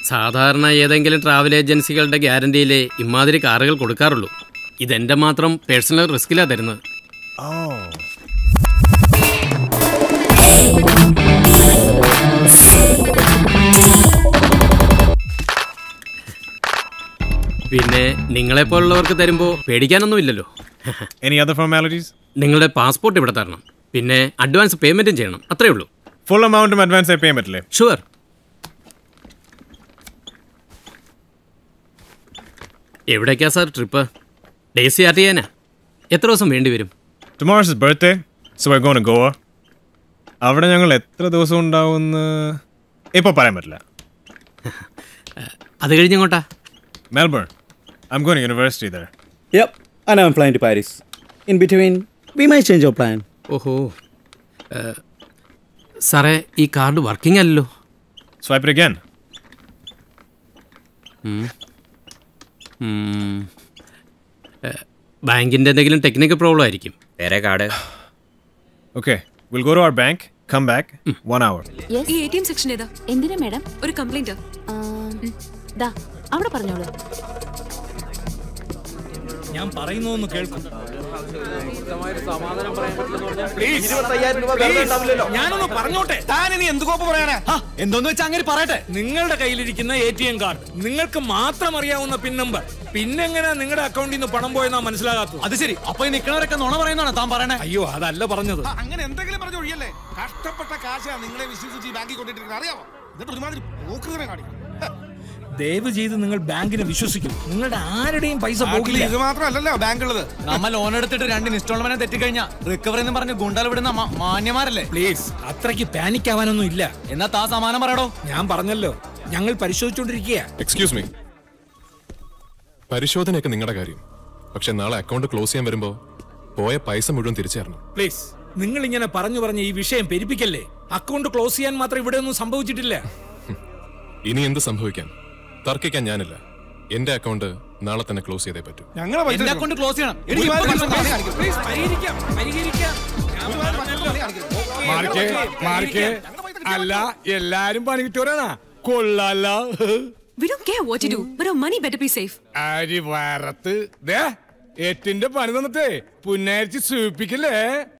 സാധാരണ ഏതെങ്കിലും ട്രാവൽ ഏജൻസികളുടെ ഗ്യാരണ്ടിയിലെ ഇമാതിരി കാറുകൾ കൊടുക്കാറുള്ളൂ ഇതെന്റെ മാത്രം പേഴ്സണൽ റിസ്കിലാ തരുന്നത് പിന്നെ നിങ്ങളെപ്പോലുള്ളവർക്ക് തരുമ്പോൾ പേടിക്കാനൊന്നുമില്ലല്ലോ Any other formalities? നിങ്ങളുടെ പാസ്പോർട്ട് ഇവിടെ തരണം പിന്നെ അഡ്വാൻസ് പേയ്മെന്റും ചെയ്യണം അത്രേ ഉള്ളൂ ഫുൾ എമൗണ്ടും അഡ്വാൻസ് ആയി ചെയ്യാൻ പറ്റില്ലേ ഷുവർ എവിടേക്കാ സാർ ട്രിപ്പ് ഡേസി ആർട്ട് ചെയ്യാനാ എത്ര ദിവസം വേണ്ടി വരും tomorrow's is birthday so I gone Goa അവിടെ ഞങ്ങൾ എത്ര ദിവസം ഉണ്ടാവുമെന്ന് ഇപ്പോൾ പറയാൻ പറ്റില്ല അത് കഴിഞ്ഞങ്ങോട്ടാ Melbourne I am going university there Yep, and I'm flying to Paris. In between, we might change our plan. ഓഹോ ഏ, സാറേ ഈ കാർഡ് വർക്കിംഗ് അല്ലല്ലോ Swipe it again. ബാങ്കിൻ്റെ എന്തെങ്കിലും ടെക്നിക്കൽ പ്രോബ്ലം ആയിരിക്കും വേറെ card Okay, we'll go to our bank, come back, one hour. ഈ എ ടി എം സെക്ഷൻ ഏതാ എന്തിനാ മാഡം ഒരു കംപ്ലൈന്റ് ദാ അവിടെ പറഞ്ഞോളൂ ഞാൻ പറയുന്നതൊന്ന് കേൾക്കും ഞാനൊന്ന് പറഞ്ഞോട്ടെ താൻ ഇനി എന്ത് കോപ്പ് പറയാനാ എന്തോന്ന് വെച്ചാൽ അങ്ങനെ പറയട്ടെ നിങ്ങളുടെ കയ്യിലിരിക്കുന്ന എ ടി എം കാർഡ് നിങ്ങൾക്ക് മാത്രം അറിയാവുന്ന പിൻ നമ്പർ പിന്നെങ്ങനെയാ നിങ്ങളുടെ അക്കൗണ്ടിൽ നിന്ന് പണം പോയെന്നാ മനസ്സിലാകാത്തത് അത് ശരി അപ്പൊ ഈ നിൽക്കണവരൊക്കെ നുണ പറയുന്നതാണ് താൻ പറയണേ അയ്യോ അതല്ല പറഞ്ഞത് അങ്ങനെ എന്തെങ്കിലും പറഞ്ഞു ഒഴിയല്ലേ കഷ്ടപ്പെട്ട കാശാ നിങ്ങളെ വിശ്വസിച്ച് ഈ ബാങ്കിൽ കൊണ്ടിട്ടിരിക്കുന്നത് അറിയാമോ എന്നിട്ട് ഒരുമാതിരി പോക്കുകളെ കാണിക്കും ദയവ് ചെയ്ത് നിങ്ങൾ ബാങ്കിനെ വിശ്വസിക്കും നിങ്ങളുടെ ആരുടെയും പൈസ നാട്ടിൽ പോകില്ല ഇത് മാത്രമല്ലല്ലോ ബാങ്ക് ഉള്ളത് നമ്മ ലോൺ എടുത്തിട്ട് രണ്ട് ഇൻസ്റ്റാൾമെന്റ് തെറ്റിക്കഴിഞ്ഞാ റിക്കവറി എന്ന് പറഞ്ഞ് ഗുണ്ടൽ വിടുന്ന മ- മാന്യന്മാരല്ലേ പ്ലീസ് അത്രയ്ക്ക് പാനിക് ആവാനൊന്നും ഇല്ല എന്നാ താ സമാനം പറയടോ ഞാൻ പറഞ്ഞല്ലോ ഞങ്ങൾ പരിശോധിച്ചുകൊണ്ടിരിക്കുക എക്സ്ക്യൂസ് മീ പരിശോധനയൊക്കെ നിങ്ങളുടെ കാര്യം പക്ഷെ നാളെ അക്കൗണ്ട് ക്ലോസ് ചെയ്യാൻ വരുമ്പോ പോയ പൈസ മുഴുവൻ തിരിച്ചു തരണം പ്ലീസ് നിങ്ങൾ ഇങ്ങനെ പറഞ്ഞു പറഞ്ഞ് ഈ വിഷയം പെരുപ്പിക്കല്ലേ അക്കൗണ്ട് ക്ലോസ് ചെയ്യാൻ മാത്രം ഇവിടെ ഒന്നും സംഭവിച്ചിട്ടില്ല ഇനി എന്ത് സംഭവിക്കാൻ തർക്കിക്കാൻ ഞാനില്ല എന്റെ അക്കൗണ്ട് നാളെ തന്നെ ക്ലോസ് ചെയ്തേ പറ്റൂ ഞങ്ങളെ പൈസ എന്നെ കൊണ്ട് ക്ലോസ് ചെയ്യണം ഒരു എനിക്ക് മാതിരി ഇപ്പൊ പണി കാണിക്കും. പ്ലീസ് പരിഹരിക്കാം പരിഹരിക്കാം ഞാൻ പറഞ്ഞല്ലോ. ഓക്കേ, മാറിക്കേ ഓക്കേ, മാറിക്കേ പരിഹരിക്കാം. അല്ല എല്ലാരും പണി കിട്ടിയവരാണാ കൊള്ളാല we don't care what to do but our money better be safe അരി വരത്ത് ദേ എട്ടിന്റെ പണി തന്നിട്ടേ പുന്നാരിച്ച് സൂപ്പിക്കല്ലേ